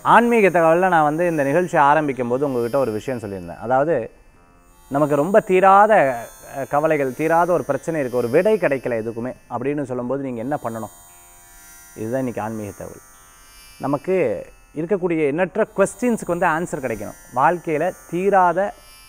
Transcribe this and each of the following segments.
ஆன்மீக தகவலில் நான் வந்து இந்த நிகழ்ச்சி ஆரம்பிக்கும் போது உங்ககிட்ட ஒரு விஷயம் சொல்லியிருந்தேன் அதாவது நமக்கு ரொம்ப தீராத அஹ், கவலைகள் தீராத ஒரு பிரச்சனை இருக்குது ஒரு விடை கிடைக்கல எதுக்குமே அப்படின்னு சொல்லும்போது நீங்கள் என்ன பண்ணணும் இதுதான் இன்றைக்கி ஆன்மீக தகவல் நமக்கு இருக்கக்கூடிய எண்ணற்ற கொஸ்டின்ஸுக்கு வந்து ஆன்சர் கிடைக்கணும் வாழ்க்கையில் தீராத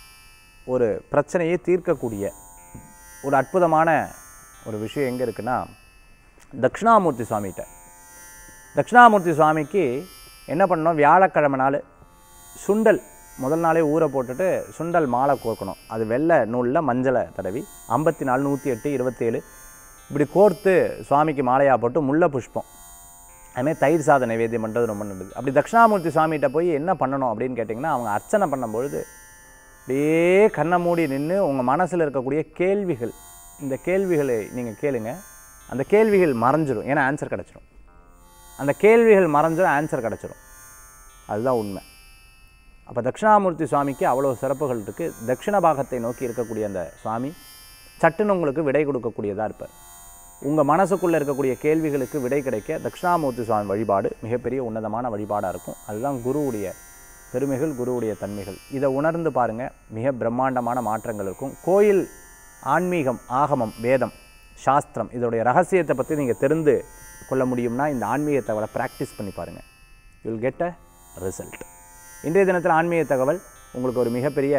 ஒரு பிரச்சனையை தீர்க்கக்கூடிய ஒரு அற்புதமான ஒரு விஷயம் எங்கே இருக்குன்னா தட்சிணாமூர்த்தி சுவாமிகிட்ட தட்சிணாமூர்த்தி சுவாமிக்கு என்ன பண்ணணும் வியாழக்கிழமை நாள் சுண்டல் முதல் நாளே ஊற போட்டுட்டு சுண்டல் மாலை கோர்க்கணும் அது வெள்ளை நூலில் மஞ்சளை தடவி ஐம்பத்தி நாலு நூற்றி எட்டு இருபத்தேழு இப்படி கோர்த்து சுவாமிக்கு மாலையாக போட்டு முல்லை புஷ்பம் அதுமாதிரி தயிர் சாத நைவேத்தியம் பண்ணுறது ரொம்ப நல்லது அப்படி தட்சிணாமூர்த்தி சுவாமிகிட்ட போய் என்ன பண்ணணும் அப்படின்னு கேட்டிங்கன்னா அவங்க அர்ச்சனை பண்ணும்பொழுது அப்படியே கண்ணை மூடி நின்று உங்கள் மனசில் இருக்கக்கூடிய கேள்விகள் இந்த கேள்விகளை நீங்கள் கேளுங்க அந்த கேள்விகள் மறைஞ்சிரும் ஏன்னா ஆன்சர் கிடச்சிரும் அந்த கேள்விகள் மறைஞ்சிரும் ஆன்சர் கிடச்சிரும் அதுதான் உண்மை அப்போ தட்சிணாமூர்த்தி சுவாமிக்கு அவ்வளோ சிறப்புகள் இருக்குது தட்சிண பாகத்தை நோக்கி இருக்கக்கூடிய அந்த சுவாமி சட்டுன்னு உங்களுக்கு விடை கொடுக்கக்கூடியதாக இருப்பார் உங்கள் மனசுக்குள்ளே இருக்கக்கூடிய கேள்விகளுக்கு விடை கிடைக்க தட்சிணாமூர்த்தி சுவாமி வழிபாடு மிகப்பெரிய உன்னதமான வழிபாடாக இருக்கும் அதுதான் குருவுடைய பெருமைகள் குருவுடைய தன்மைகள் இதை உணர்ந்து பாருங்கள் மிக பிரம்மாண்டமான மாற்றங்கள் இருக்கும் கோயில் ஆன்மீகம் ஆகமம் வேதம் சாஸ்திரம் இதோடைய ரகசியத்தை பற்றி நீங்கள் தெரிந்து கொள்ள முடியும்னா இந்த ஆன்மீக தகவலை ப்ராக்டிஸ் பண்ணி பாருங்கள் யூல் கெட் அ ரிசல்ட் இன்றைய தினத்தில் ஆன்மீக தகவல் உங்களுக்கு ஒரு மிகப்பெரிய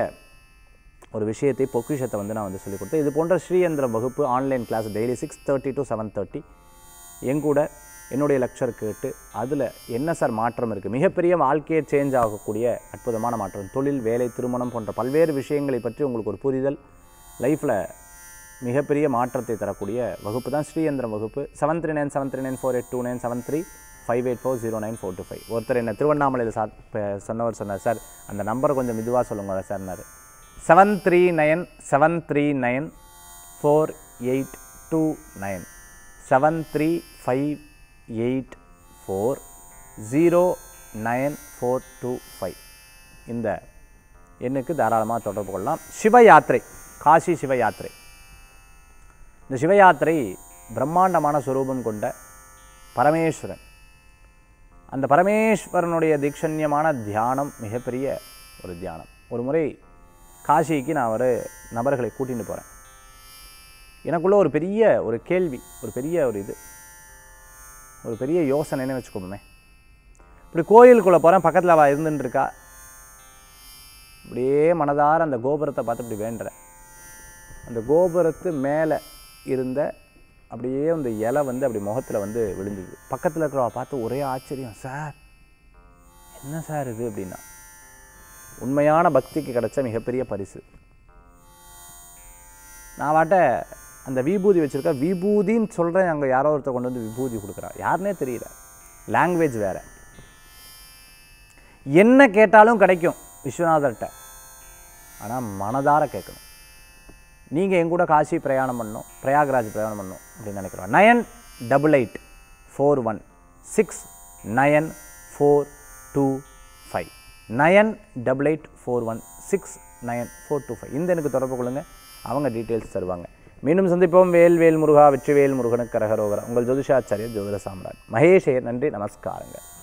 ஒரு விஷயத்தை பொக்கிஷத்தை வந்து நான் வந்து சொல்லிக் கொடுத்தேன் இது போன்ற ஸ்ரீயந்திரம் வகுப்பு online class daily six thirty to seven thirty எங்கூட என்னுடைய லெக்சர் கேட்டு அதில் என்ன சார் மாற்றம் இருக்குது மிகப்பெரிய வாழ்க்கையை சேஞ்ச் ஆகக்கூடிய அற்புதமான மாற்றம் தொழில் வேலை திருமணம் போன்ற பல்வேறு விஷயங்களை பற்றி உங்களுக்கு ஒரு புரிதல் லைஃப்பில் மிகப்பெரிய மாற்றத்தை தரக்கூடிய வகுப்பு தான் ஸ்ரீயந்திரம் வகுப்பு seven three nine seven three nine four eight two nine seven three five eight four zero nine four two five ஒருத்தர் என்ன திருவண்ணாமலையில் சா இப்ப சொன்னவர் சொன்னார் சார் அந்த நம்பரை கொஞ்சம் மெதுவாக சொல்லுங்க சார்னாரு seven three nine seven three nine four eight two nine seven three five eight four zero nine four two five இந்த எண்ணுக்கு தாராளமாக தொடர்பு கொள்ளலாம் சிவ யாத்திரை காசி சிவ யாத்திரை இந்த சிவ யாத்திரை பிரம்மாண்டமான சுரூபம் கொண்ட பரமேஸ்வரன் அந்த பரமேஸ்வரனுடைய தீக்ஷண்யமான தியானம் மிகப்பெரிய ஒரு தியானம் ஒரு முறை காசிக்கு நான் ஒரு நபர்களை கூட்டிட்டு போகிறேன் எனக்குள்ள ஒரு பெரிய ஒரு கேள்வி ஒரு பெரிய ஒரு இது ஒரு பெரிய யோசனைன்னு வச்சுக்கோமே இப்படி கோயிலுக்குள்ளே போகிறேன் பக்கத்தில் அவள் இருந்துட்டு இருக்கா அப்படியே மனதார அந்த கோபுரத்தை பார்த்து இப்படி வேண்டுறேன் அந்த கோபுரத்து மேலே இருந்த அப்படியே அந்த இலை வந்து அப்படி முகத்தில் வந்து விழுந்தது பக்கத்தில் இருக்கிறவ பார்த்து ஒரே ஆச்சரியம் சார் என்ன சார் இது அப்படின்னா உண்மையான பக்திக்கு கிடைச்ச மிகப்பெரிய பரிசு நான் வாட்ட அந்த விபூதி வச்சுருக்க விபூதின்னு சொல்கிறேன் அங்கே யாரோ ஒருத்தர் கொண்டு வந்து விபூதி கொடுக்குறா யாருனே தெரியல லாங்குவேஜ் வேறு என்ன கேட்டாலும் கிடைக்கும் விஸ்வநாதர்கிட்ட ஆனால் மனதார கேட்கணும் நீங்கள் என் கூட காசி பிரயாணம் பண்ணணும் பிரயாக்ராஜ் பிரயாணம் பண்ணணும் அப்படின்னு நினைக்கிறோம் nine double eight four one six nine four two five nine double eight four one six nine four two five இந்த எனக்கு தொடர்பு கொள்ளுங்கள் அவங்க டீட்டெயில்ஸ் தருவாங்க மீண்டும் சந்திப்போம் வேல் வேல் முருகா வெற்றிவேல் முருகனுக்கு கரகரோகரா உங்கள் ஜோதிஷாச்சாரியர் ஜோதிட சாம்ராஜ் மகேஷ் ஐயர் நன்றி நமஸ்காரங்கள்